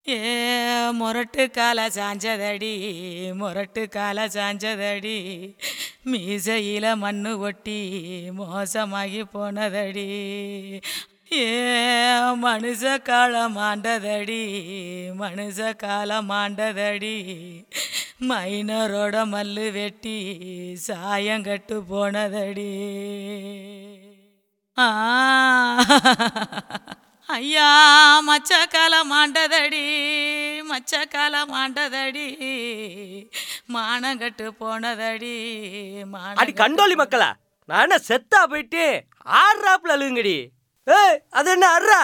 ஏ முரட்டு கால சாஞ்சதடி முரட்டு கால சாஞ்சதடி மீசையில மண்ணு ஒட்டி மோசமாகி போனதடி ஏ மனுஷ காலம் ஆண்டதடி மனுஷ காலம் ஆண்டதடி மைனரோட மல்லு வெட்டி சாயங்கட்டு போனதடி ஆ ஐயா மச்சக்கால மாண்டதடி மச்சக்கால மாண்டதடி மானங்கட்டு போனதடி அடி மானங்கட்டு கண்டோலி மக்களா நான் என்ன செத்தா போயிட்டு ஆறாப்புல அழுங்கடி ஏய் அது என்ன அர்றா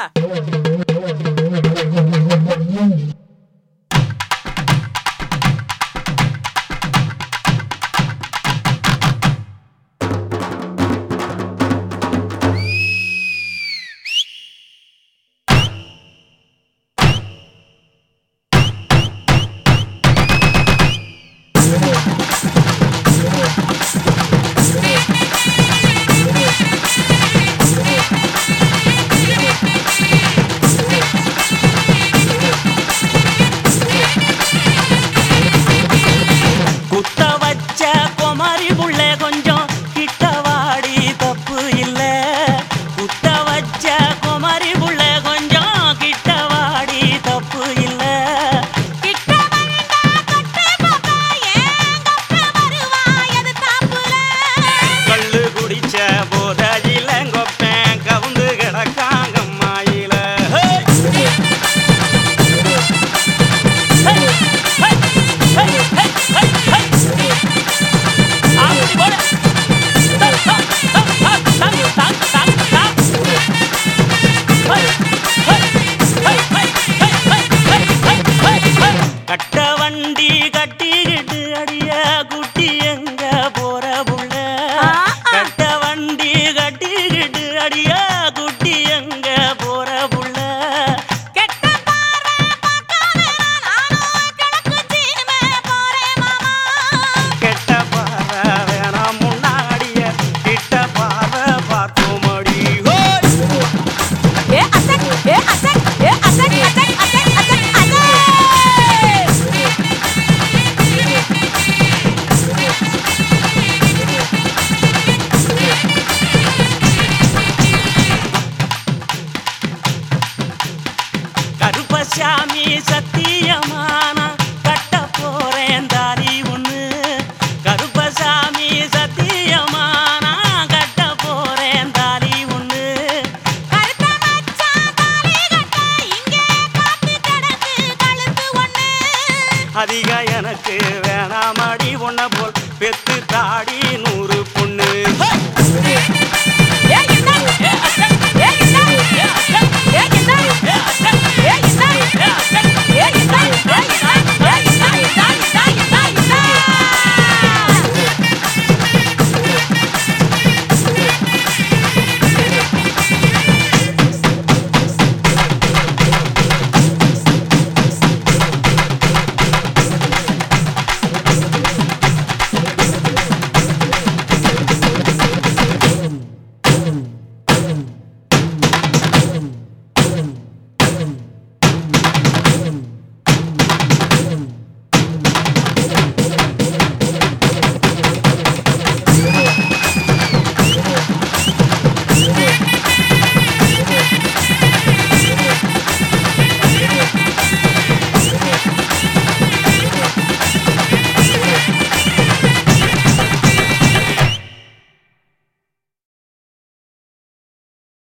குத்த வச்ச குமரி புள்ள கொஞ்சம் கிட்ட வாடி தப்பு இல்ல குத்த வச்ச குமரி புள்ள கொஞ்சம் கிட்ட வாடி தப்பு இல்ல கிட்ட வந்தா கொட்டு பாப்பா ஏன் கொப்ப வருவா எது தாப்புல கள்ளு குடிச்ச போதையில கொப்பேன் கவுந்து கிடக்காங்க மாயில கட்ட வண்டி கட்டிக்கிட்டு அடிய குட்டி எங்க போற புள்ள கட்ட வண்டி கட்டிக்கிட்டு அடிய குட்டி எங்க போற புள்ள கெட்ட பாரு பார்க்காத நானும் கிழக்கு சீமை போறேன் மாமா கெட்ட பாற வேணாம் முன்னாடிய கிட்ட பாற பார்க்குமடி ஹோய் ஏ அசக் ஏ அசக் ஏ அசக் அசக் அசக் அசக் அசக் கருப்பசாமி சத்தியமான கட்ட போறேன் தாலி ஒண்ணு கருப்பசாமி சத்தியமான கட்ட போறேன் தாலி ஒண்ணு கருத்த மச்சான் தாலி கட்ட இங்கே காத்து கிடக்கு கழுத்து ஒண்ணு அதிக எனக்கு வேணாமடி ஒன்ன போல் பெத்து தாடி நூறு பொண்ணு ஹே!